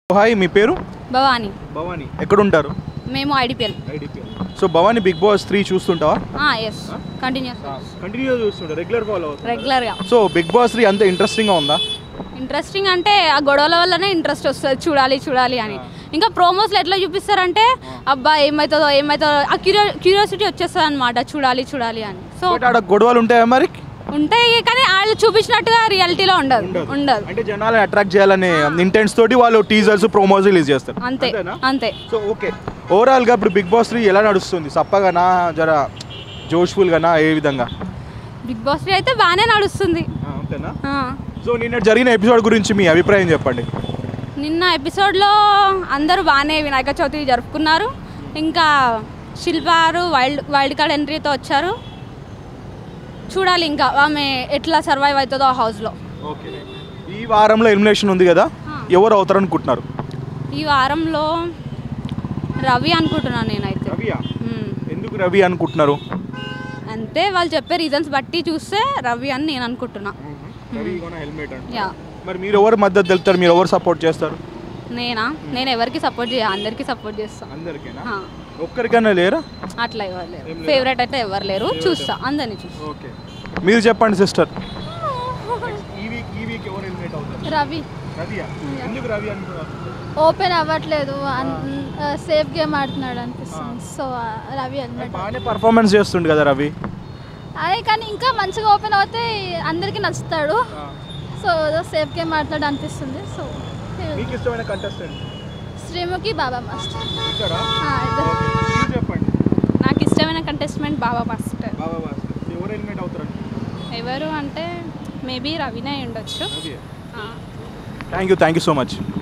Hi మీ పేరు భవానీ భవానీ ఎక్కడ ఉంటారు మేము IDPL so Bhavani Bigg Boss three చూస్తుంటావా ఎస్ కంటిన్యూస్ కంటిన్యూ చూస్తుంటా రెగ్యులర్ ఫాలో రెగ్యులర్గా సో బిగ్ బాస్ త్రీ అంత ఇంట్రెస్టింగ్గా ఉందా ఇంట్రెస్టింగ్ అంటే ఆ గొడవల వల్లనే ఇంట్రెస్ట్ వస్తుంది చూడాలి చూడాలి అని ఇంకా ప్రోమోస్లో ఎట్లా చూపిస్తారంటే అబ్బా ఏమవుతుందో ఏమవుతుందో ఆ క్యూరియో క్యూరియాసిటీ వచ్చేస్తుంది అనమాట చూడాలి చూడాలి అని సో బట్ ఆడ గొడవలు ఉంటాయా మరి ఉంటాయి కానీ వాళ్ళు చూపించినట్టుగా రియాలిటీలో ఉండదు ఉండదు అంటే జనాలను అట్రాక్ట్ చేయాలనే ఇంటెన్స్ తోటి వాళ్ళు టీజర్స్ ప్రోమోస్ రిలీజ్ చేస్తారు అంతే అంతేనా? అంతే సో ఓకే ఓవరాల్గా ఇప్పుడు బిగ్ బాస్ త్రీ ఎలా నడుస్తుంది సప్పగానా జర జోష్ఫుల్గానా ఏ విధంగా బిగ్ బాస్ అయితే బాగానే నడుస్తుంది అంతేనా ఆ. సో నిన్న జరిగిన ఎపిసోడ్ గురించి మీ అభిప్రాయం చెప్పండి నిన్న ఎపిసోడ్లో అందరూ బాగానే వినాయక చవితి జరుపుకున్నారు ఇంకా శిల్పారు వైల్డ్ వైల్డ్ కార్డ్ ఎంట్రీతో వచ్చారు చూడాలి ఇంకా ఆమె ఎట్లా సర్వైవ్ అవుతుందో ఆ హౌస్లో ఓకే ఈ వారంలో ఎలిమినేషన్ ఉంది కదా ఎవరు అవుతారు అనుకుంటున్నారు ఈ వారంలో రవి అనుకుంటున్నాను నేనైతే రవియా మ్మ్. ఎందుకు రవి అనుకుంటున్నారు అంతే వాళ్ళు చెప్పే రీజన్స్ బట్టి చూస్తే రవి అని నేను అనుకుంటున్నా హెల్మెట్ యా మరి మీరు ఎవరు మద్దతు తెలుపుతారు మీరు ఎవరు సపోర్ట్ చేస్తారు నేనా నేను ఎవరికి సపోర్ట్ చేయ అందరికీ సపోర్ట్ చేస్తాను అందరికీనా ఒక్కరికైనా లేరా అట్లా ఎవరు లేరు ఫేవరెట్ అయితే ఎవరు లేరు చూస్తా అందరినీ చూస్తా ఓకే మీరు చెప్పండి సిస్టర్ ఈ వీక్ ఈ వీక్ ఎవరు హెల్మెట్ అవుతారు రవి రవియా ఎందుకు రవి అనుకున్నారు ఓపెన్ అవ్వట్లేదు సేఫ్ గేమ్ ఆడుతున్నాడు అనిపిస్తుంది సో రవి హెల్మెట్ బాగానే పర్ఫార్మెన్స్ చేస్తుండు కదా రవి అదే కానీ ఇంకా మంచిగా ఓపెన్ అవుతే అందరికీ నచ్చుతాడు సో సేఫ్ గేమ్ ఆడుతున్నాడు అనిపిస్తుంది సో మీకు ఇష్టమైన కంటెస్టెంట్ శ్రీముఖి బాబా మాస్టర్ ఇక్కడ ఆ, ఇద్దరు. మీరు చెప్పండి నాకు ఇష్టమైన కంటెస్ట్మెంట్ బాబా మాస్టర్ బాబా బాస్ ఎవరు హెల్మెట్ అవుతారు ఎవరు అంటే మేబీ రవినే ఉండొచ్చు రవి ఆ. Thank you thank you so much